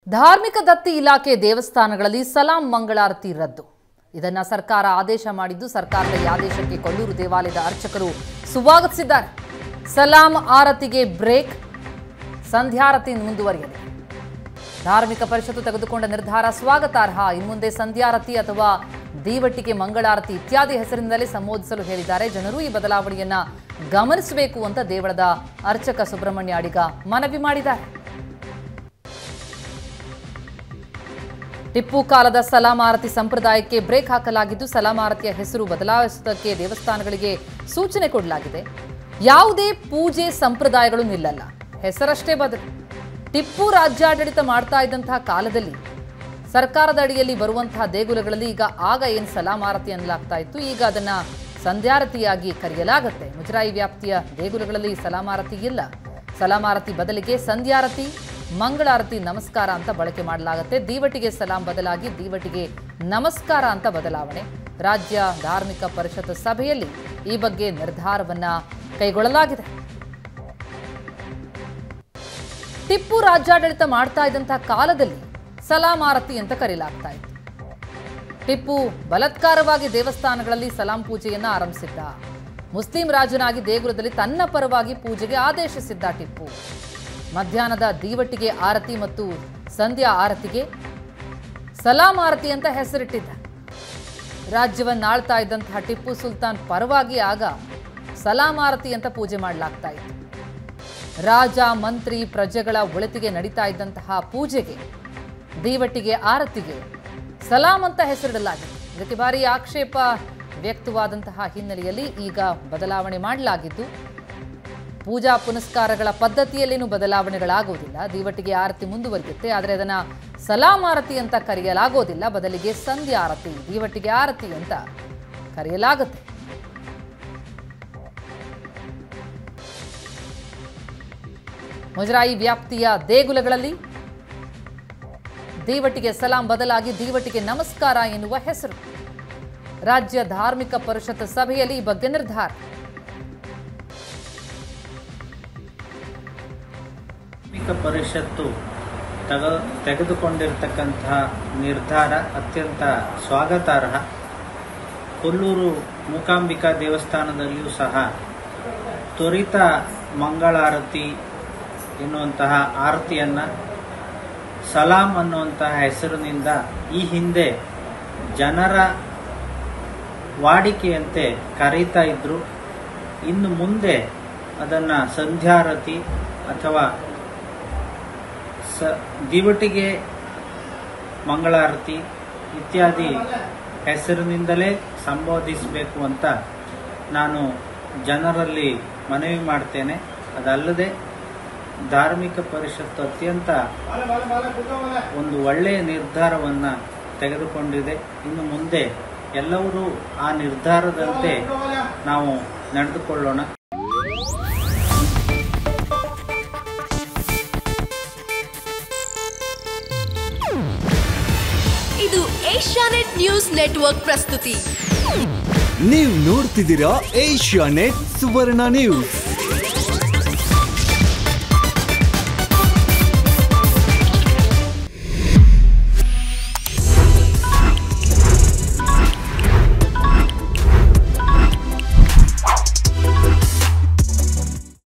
ಧಾರ್ಮಿಕ ದತ್ತಿ ಇಲಾಖೆ ದೇವಸ್ಥಾನಗಳಲ್ಲಿ ಸಲಾಂ ಮಂಗಳಾರತಿ ರದ್ದು ಇದನ್ನ ಸರ್ಕಾರ ಆದೇಶ ಮಾಡಿದ್ದು ಸರ್ಕಾರದ ಈ ಆದೇಶಕ್ಕೆ ಕೊಲ್ಲೂರು ದೇವಾಲಯದ ಅರ್ಚಕರು ಸ್ವಾಗತಿಸಿದ್ದಾರೆ ಸಲಾಂ ಆರತಿಗೆ ಬ್ರೇಕ್ ಸಂಧ್ಯಾರತಿ ಮುಂದುವರಿಯಲಿದೆ ಧಾರ್ಮಿಕ ಪರಿಷತ್ತು ತೆಗೆದುಕೊಂಡ ನಿರ್ಧಾರ ಸ್ವಾಗತಾರ್ಹ ಇನ್ಮುಂದೆ ಸಂಧ್ಯಾರತಿ ಅಥವಾ ದೀವಟ್ಟಿಗೆ ಮಂಗಳಾರತಿ ಇತ್ಯಾದಿ ಹೆಸರಿನಿಂದಲೇ ಸಂಬೋಧಿಸಲು ಹೇಳಿದ್ದಾರೆ ಜನರು ಈ ಬದಲಾವಣೆಯನ್ನ ಗಮನಿಸಬೇಕು ಅಂತ ದೇವಳದ ಅರ್ಚಕ ಸುಬ್ರಹ್ಮಣ್ಯ ಅಡಿಗ ಮನವಿ ಮಾಡಿದ್ದಾರೆ ಟಿಪ್ಪು ಕಾಲದ ಸಲಾಮಾರತಿ ಸಂಪ್ರದಾಯಕ್ಕೆ ಬ್ರೇಕ್ ಹಾಕಲಾಗಿದ್ದು ಸಲಾಮಾರತಿಯ ಹೆಸರು ಬದಲಾಯಿಸುವುದಕ್ಕೆ ದೇವಸ್ಥಾನಗಳಿಗೆ ಸೂಚನೆ ಕೊಡಲಾಗಿದೆ ಯಾವುದೇ ಪೂಜೆ ಸಂಪ್ರದಾಯಗಳು ನಿಲ್ಲಲ್ಲ ಹೆಸರಷ್ಟೇ ಬದಲು ಟಿಪ್ಪು ರಾಜ್ಯಾಡಳಿತ ಮಾಡ್ತಾ ಇದ್ದಂತಹ ಕಾಲದಲ್ಲಿ ಸರ್ಕಾರದ ಅಡಿಯಲ್ಲಿ ಬರುವಂತಹ ದೇಗುಲಗಳಲ್ಲಿ ಈಗ ಆಗ ಏನು ಸಲಾಮಾರತಿ ಅನ್ನಲಾಗ್ತಾ ಇತ್ತು ಈಗ ಅದನ್ನ ಸಂಧ್ಯಾರತಿಯಾಗಿ ಕರೆಯಲಾಗುತ್ತೆ ಮುಜರಾಯಿ ವ್ಯಾಪ್ತಿಯ ದೇಗುಲಗಳಲ್ಲಿ ಸಲಾಮಾರತಿ ಇಲ್ಲ ಸಲಾಮಾರತಿ ಬದಲಿಗೆ ಸಂಧ್ಯಾರತಿ ಮಂಗಳಾರತಿ ನಮಸ್ಕಾರ ಅಂತ ಬಳಕೆ ಮಾಡಲಾಗುತ್ತೆ ದೀವಟಿಗೆ ಸಲಾಂ ಬದಲಾಗಿ ದೀವಟಿಗೆ ನಮಸ್ಕಾರ ಅಂತ ಬದಲಾವಣೆ ರಾಜ್ಯ ಧಾರ್ಮಿಕ ಪರಿಷತ್ ಸಭೆಯಲ್ಲಿ ಈ ಬಗ್ಗೆ ನಿರ್ಧಾರವನ್ನ ಕೈಗೊಳ್ಳಲಾಗಿದೆ ಟಿಪ್ಪು ರಾಜ್ಯಾಡಳಿತ ಮಾಡ್ತಾ ಇದ್ದಂತಹ ಕಾಲದಲ್ಲಿ ಸಲಾಮಾರತಿ ಅಂತ ಕರೆಯಲಾಗ್ತಾ ಇತ್ತು ಟಿಪ್ಪು ಬಲಾತ್ಕಾರವಾಗಿ ದೇವಸ್ಥಾನಗಳಲ್ಲಿ ಸಲಾಂ ಪೂಜೆಯನ್ನ ಆರಂಭಿಸಿದ್ದ ಮುಸ್ಲಿಂ ರಾಜನಾಗಿ ದೇಗುಲದಲ್ಲಿ ತನ್ನ ಪರವಾಗಿ ಪೂಜೆಗೆ ಆದೇಶಿಸಿದ್ದ ಟಿಪ್ಪು ಮಧ್ಯಾಹ್ನದ ದೀವಟ್ಟಿಗೆ ಆರತಿ ಮತ್ತು ಸಂಧ್ಯಾ ಆರತಿಗೆ ಸಲಾಂ ಆರತಿ ಅಂತ ಹೆಸರಿಟ್ಟಿದ್ದ ರಾಜ್ಯವನ್ನಾಳ್ತಾ ಇದ್ದಂತಹ ಟಿಪ್ಪು ಸುಲ್ತಾನ್ ಪರವಾಗಿ ಆಗ ಸಲಾಂ ಆರತಿ ಅಂತ ಪೂಜೆ ಮಾಡಲಾಗ್ತಾ ಇತ್ತು ರಾಜ ಮಂತ್ರಿ ಪ್ರಜೆಗಳ ಒಳಿತಿಗೆ ನಡೀತಾ ಇದ್ದಂತಹ ಪೂಜೆಗೆ ದೀವಟ್ಟಿಗೆ ಆರತಿಗೆ ಸಲಾಂ ಅಂತ ಹೆಸರಿಡಲಾಗಿದೆ ಇದಕ್ಕೆ ಭಾರಿ ಆಕ್ಷೇಪ ವ್ಯಕ್ತವಾದಂತಹ ಹಿನ್ನೆಲೆಯಲ್ಲಿ ಈಗ ಬದಲಾವಣೆ ಮಾಡಲಾಗಿದ್ದು ಪೂಜಾ ಪುನಸ್ಕಾರಗಳ ಪದ್ಧತಿಯಲ್ಲೇನು ಬದಲಾವಣೆಗಳಾಗೋದಿಲ್ಲ ದೀವಟ್ಟಿಗೆ ಆರತಿ ಮುಂದುವರಿಯುತ್ತೆ ಆದರೆ ಅದನ್ನ ಸಲಾಂ ಆರತಿ ಅಂತ ಕರೆಯಲಾಗೋದಿಲ್ಲ ಬದಲಿಗೆ ಸಂಧ್ಯಾ ಆರತಿ ದೀವಟ್ಟಿಗೆ ಆರತಿ ಅಂತ ಕರೆಯಲಾಗುತ್ತೆ ಮುಜರಾಯಿ ವ್ಯಾಪ್ತಿಯ ದೇಗುಲಗಳಲ್ಲಿ ದೀವಟಿಗೆ ಸಲಾಂ ಬದಲಾಗಿ ದೀವಟಿಗೆ ನಮಸ್ಕಾರ ಎನ್ನುವ ಹೆಸರು ರಾಜ್ಯ ಧಾರ್ಮಿಕ ಪರಿಷತ್ ಸಭೆಯಲ್ಲಿ ಈ ಬಗ್ಗೆ ನಿರ್ಧಾರ ಧಾರ್ಮಿಕ ಪರಿಷತ್ತು ತಗ ತೆಗೆದುಕೊಂಡಿರ್ತಕ್ಕಂತಹ ನಿರ್ಧಾರ ಅತ್ಯಂತ ಸ್ವಾಗತಾರ್ಹ ಕೊಲ್ಲೂರು ಮೂಕಾಂಬಿಕಾ ದೇವಸ್ಥಾನದಲ್ಲಿಯೂ ಸಹ ತ್ವರಿತ ಮಂಗಳಾರತಿ ಎನ್ನುವಂತಹ ಆರತಿಯನ್ನು ಸಲಾಂ ಅನ್ನುವಂತಹ ಹೆಸರಿನಿಂದ ಈ ಹಿಂದೆ ಜನರ ವಾಡಿಕೆಯಂತೆ ಕರೀತಾ ಇದ್ರು ಇನ್ನು ಮುಂದೆ ಅದನ್ನು ಸಂಧ್ಯಾರತಿ ಅಥವಾ ಸ ದಿವಟಿಗೆ ಮಂಗಳಾರತಿ ಇತ್ಯಾದಿ ಹೆಸರಿನಿಂದಲೇ ಸಂಬೋಧಿಸಬೇಕು ಅಂತ ನಾನು ಜನರಲ್ಲಿ ಮನವಿ ಮಾಡ್ತೇನೆ ಅದಲ್ಲದೆ ಧಾರ್ಮಿಕ ಪರಿಷತ್ತು ಅತ್ಯಂತ ಒಂದು ಒಳ್ಳೆಯ ನಿರ್ಧಾರವನ್ನು ತೆಗೆದುಕೊಂಡಿದೆ ಇನ್ನು ಮುಂದೆ ಎಲ್ಲರೂ ಆ ನಿರ್ಧಾರದಂತೆ ನಾವು ನಡೆದುಕೊಳ್ಳೋಣ ಇದು ಏಷ್ಯಾನೆಟ್ ನ್ಯೂಸ್ ನೆಟ್ವರ್ಕ್ ಪ್ರಸ್ತುತಿ ನೀವು ನೋಡ್ತಿದ್ದೀರಾ ಏಷ್ಯಾ ನೆಟ್ ಸುವರ್ಣ ನ್ಯೂಸ್